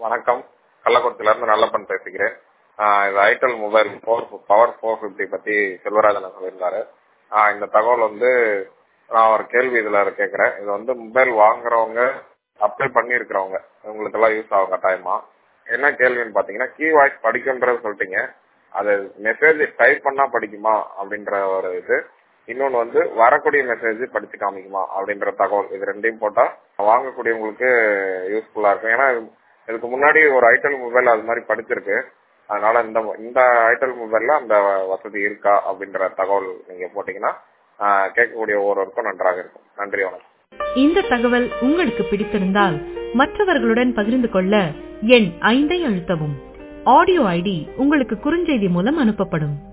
வணக்கம் கள்ளக்குறிச்சில இருந்து நல்லப்பன் பேசுகிறேன் ஆஹ் இது itel mobile four power four fifty பத்தி செல்வராஜன் சொல்லியிருந்தாரு ஆஹ் இந்த தகவல் வந்து நான் ஒரு கேள்வி இதுல கேட்கிறேன் இது வந்து மொபைல் வாங்குறவங்க அப்ளை பண்ணியிருக்கிறவங்க உங்களுக்கு எல்லாம் யூஸ் ஆகும் கட்டாயமா என்ன கேள்வின்னு பாத்தீங்கன்னா கீ வாய்ஸ் படிக்கும்ன்றது சொல்லிட்டீங்க அது மெசேஜ் டைப் பண்ணா படிக்குமா அப்படின்ற ஒரு இது இன்னொன்னு வந்து வரக்கூடிய மெசேஜ் படிச்சு காமிக்குமா அப்படின்ற தகவல் இது ரெண்டையும் போட்டா வாங்கக்கூடியவங்களுக்கு யூஸ்ஃபுல்லா இருக்கும் ஏன்னா இதுக்கு முன்னாடி ஒரு ஐட்டல் மொபைல் அது மாதிரி படிச்சிருக்கு அதனால இந்த இந்த ஐட்டல் மொபைல்ல அந்த வசதி இருக்கா அப்படின்ற தகவல் நீங்க போட்டீங்கன்னா ஆஹ் கேட்கக்கூடிய ஒவ்வொருவருக்கும் நன்றாக இருக்கும் நன்றி வணக்கம் இந்த தகவல் உங்களுக்கு பிடித்திருந்தால் மற்றவர்களுடன் பகிர்ந்து கொள்ள எண் ஐந்தை அழுத்தவும் ஆடியோ ஐடி உங்களுக்கு குறுஞ்செய்தி மூலம் அனுப்பப்படும்